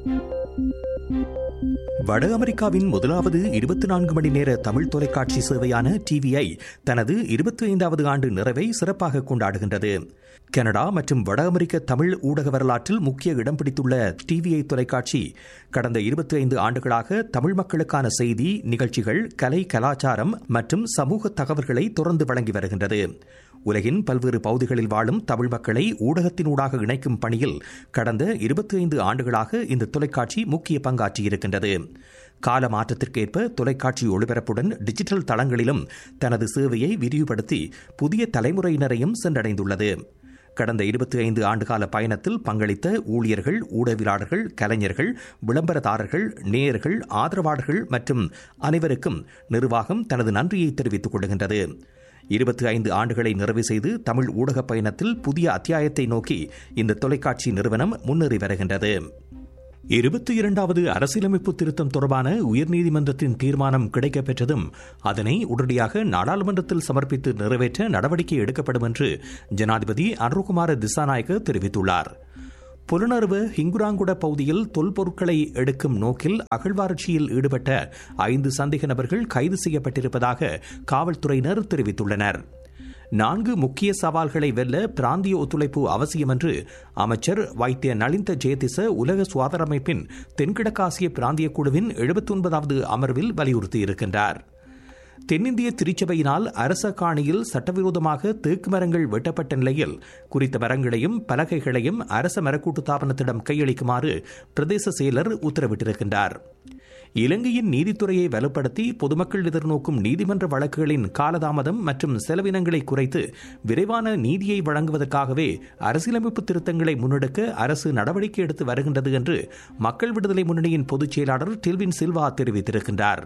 வட அமெரிக்காவின் முதலாவது இருபத்தி நான்கு மணி நேர தமிழ் தொலைக்காட்சி சேவையான டிவிஐ தனது இருபத்தி ஐந்தாவது ஆண்டு நிறைவை சிறப்பாக கொண்டாடுகின்றது கனடா மற்றும் வட அமெரிக்க தமிழ் ஊடக வரலாற்றில் முக்கிய இடம் பிடித்துள்ள டிவிஐ தொலைக்காட்சி கடந்த இருபத்தி ஐந்து ஆண்டுகளாக தமிழ் மக்களுக்கான செய்தி நிகழ்ச்சிகள் கலை கலாச்சாரம் மற்றும் சமூக தகவல்களை தொடர்ந்து வழங்கி வருகின்றது உலகின் பல்வேறு பகுதிகளில் வாழும் தமிழ் மக்களை ஊடகத்தினூடாக இணைக்கும் பணியில் கடந்த இருபத்தி ஐந்து ஆண்டுகளாக இந்த தொலைக்காட்சி முக்கிய பங்காற்றியிருக்கின்றது கால மாற்றத்திற்கேற்ப தொலைக்காட்சி ஒளிபரப்புடன் டிஜிட்டல் தளங்களிலும் தனது சேவையை விரிவுபடுத்தி புதிய தலைமுறையினரையும் சென்றடைந்துள்ளது கடந்த இருபத்தி ஐந்து ஆண்டுகால பயணத்தில் பங்களித்த ஊழியர்கள் ஊடகவியலாளர்கள் கலைஞர்கள் விளம்பரதாரர்கள் நேயர்கள் ஆதரவாளர்கள் மற்றும் அனைவருக்கும் நிர்வாகம் தனது நன்றியை தெரிவித்துக் கொள்கின்றது இருபத்தி ஐந்து ஆண்டுகளை நிறைவு செய்து தமிழ் ஊடக பயணத்தில் புதிய அத்தியாயத்தை நோக்கி இந்த தொலைக்காட்சி நிறுவனம் முன்னேறி வருகின்றது இருபத்தி இரண்டாவது அரசியலமைப்பு திருத்தம் தொடர்பான உயர்நீதிமன்றத்தின் தீர்மானம் கிடைக்கப்பெற்றதும் அதனை உடனடியாக நாடாளுமன்றத்தில் சமர்ப்பித்து நிறைவேற்ற நடவடிக்கை எடுக்கப்படும் என்று ஜனாதிபதி அருகுமார திசாநாயக்க தெரிவித்துள்ளார் புலனறுவு ஹிங்குராங்குட பகுதியில் தொல்பொருட்களை எடுக்கும் நோக்கில் அகழ்வாராய்ச்சியில் ஈடுபட்ட ஐந்து சந்தேக நபர்கள் கைது செய்யப்பட்டிருப்பதாக காவல்துறையினர் தெரிவித்துள்ளனர் நான்கு முக்கிய சவால்களை வெல்ல பிராந்திய ஒத்துழைப்பு அவசியம் என்று அமைச்சர் வைத்திய நலிந்த ஜெயதிச உலக சுகாதார அமைப்பின் தென்கிழக்காசிய பிராந்திய குழுவின் எழுபத்தி ஒன்பதாவது அமர்வில் வலியுறுத்தியிருக்கின்றார் தென்னிந்திய திருச்சபையினால் அரச காணியில் சட்டவிரோதமாக தேக்கு மரங்கள் வெட்டப்பட்ட நிலையில் குறித்த மரங்களையும் பலகைகளையும் அரச மரக்கூட்டு தாபனத்திடம் கையளிக்குமாறு பிரதேச செயலர் உத்தரவிட்டிருக்கின்றார் இலங்கையின் நீதித்துறையை வலுப்படுத்தி பொதுமக்கள் எதிர்நோக்கும் நீதிமன்ற வழக்குகளின் காலதாமதம் மற்றும் செலவினங்களை குறைத்து விரைவான நீதியை வழங்குவதற்காகவே அரசியலமைப்பு திருத்தங்களை முன்னெடுக்க அரசு நடவடிக்கை எடுத்து வருகின்றது என்று மக்கள் விடுதலை முன்னணியின் பொதுச் செயலாளர் டில்வின் சில்வா தெரிவித்திருக்கின்றார்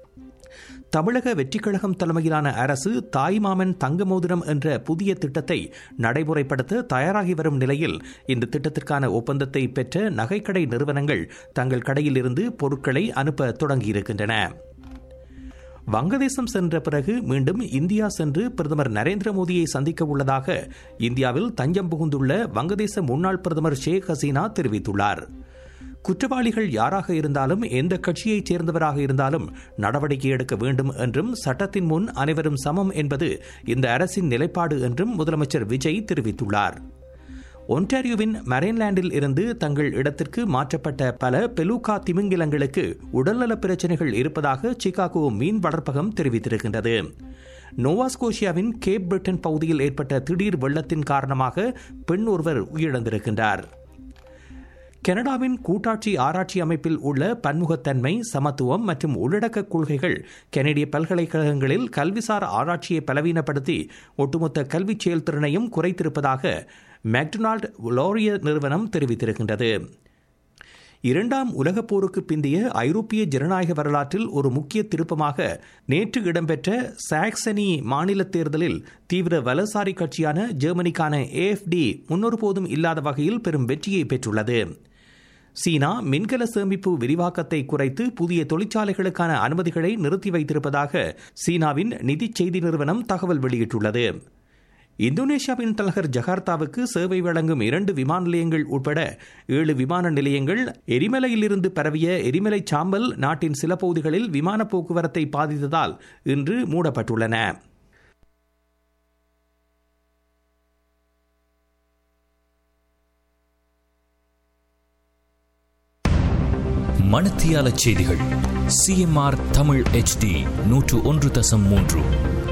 தமிழக வெற்றிக் கழகம் தலைமையிலான அரசு தாய்மாமன் தங்க மோதிரம் என்ற புதிய திட்டத்தை நடைமுறைப்படுத்த தயாராகி வரும் நிலையில் இந்த திட்டத்திற்கான ஒப்பந்தத்தை பெற்ற நகைக்கடை நிறுவனங்கள் தங்கள் கடையில் இருந்து பொருட்களை அனுப்ப தொடங்கியிருக்கின்றன வங்கதேசம் சென்ற பிறகு மீண்டும் இந்தியா சென்று பிரதமர் நரேந்திர மோடியை சந்திக்க உள்ளதாக இந்தியாவில் தஞ்சம் புகுந்துள்ள வங்கதேச முன்னாள் பிரதமர் ஷேக் ஹசீனா தெரிவித்துள்ளார் குற்றவாளிகள் யாராக இருந்தாலும் எந்த கட்சியைச் சேர்ந்தவராக இருந்தாலும் நடவடிக்கை எடுக்க வேண்டும் என்றும் சட்டத்தின் முன் அனைவரும் சமம் என்பது இந்த அரசின் நிலைப்பாடு என்றும் முதலமைச்சர் விஜய் தெரிவித்துள்ளார் ஒன்டாரியோவின் மரைன்லாண்டில் இருந்து தங்கள் இடத்திற்கு மாற்றப்பட்ட பல பெலூகா திமிங்கிலங்களுக்கு உடல்நலப் பிரச்சினைகள் இருப்பதாக சிகாகோ மீன் வளர்ப்பகம் தெரிவித்திருக்கின்றது நோவாஸ்கோஷியாவின் கேப் பிரிட்டன் பகுதியில் ஏற்பட்ட திடீர் வெள்ளத்தின் காரணமாக பெண் ஒருவர் உயிரிழந்திருக்கின்றார் கனடாவின் கூட்டாட்சி ஆராய்ச்சி அமைப்பில் உள்ள பன்முகத்தன்மை சமத்துவம் மற்றும் உள்ளடக்க கொள்கைகள் கனடிய பல்கலைக்கழகங்களில் கல்விசார் ஆராய்ச்சியை பலவீனப்படுத்தி ஒட்டுமொத்த கல்வி செயல்திறனையும் குறைத்திருப்பதாக மெக்டொனால்ட் லோரிய நிறுவனம் தெரிவித்திருக்கின்றது இரண்டாம் உலகப் போருக்கு பிந்தைய ஐரோப்பிய ஜனநாயக வரலாற்றில் ஒரு முக்கிய திருப்பமாக நேற்று இடம்பெற்ற சாக்சனி மாநில தேர்தலில் தீவிர வலசாரி கட்சியான ஜெர்மனிக்கான ஏஎஃப்டி முன்னொருபோதும் இல்லாத வகையில் பெரும் வெற்றியை பெற்றுள்ளது சீனா மின்கல சேமிப்பு விரிவாக்கத்தை குறைத்து புதிய தொழிற்சாலைகளுக்கான அனுமதிகளை நிறுத்தி வைத்திருப்பதாக சீனாவின் நிதி செய்தி நிறுவனம் தகவல் வெளியிட்டுள்ளது இந்தோனேஷியாவின் தலைநகர் ஜகார்த்தாவுக்கு சேவை வழங்கும் இரண்டு விமான நிலையங்கள் உட்பட ஏழு விமான நிலையங்கள் எரிமலையிலிருந்து பரவிய எரிமலை சாம்பல் நாட்டின் சில பகுதிகளில் விமான போக்குவரத்தை பாதித்ததால் இன்று மூடப்பட்டுள்ளன மணத்தியால செய்திகள் சிஎம்ஆர் தமிழ் ஹெச்டி நூற்று ஒன்று தசம் மூன்று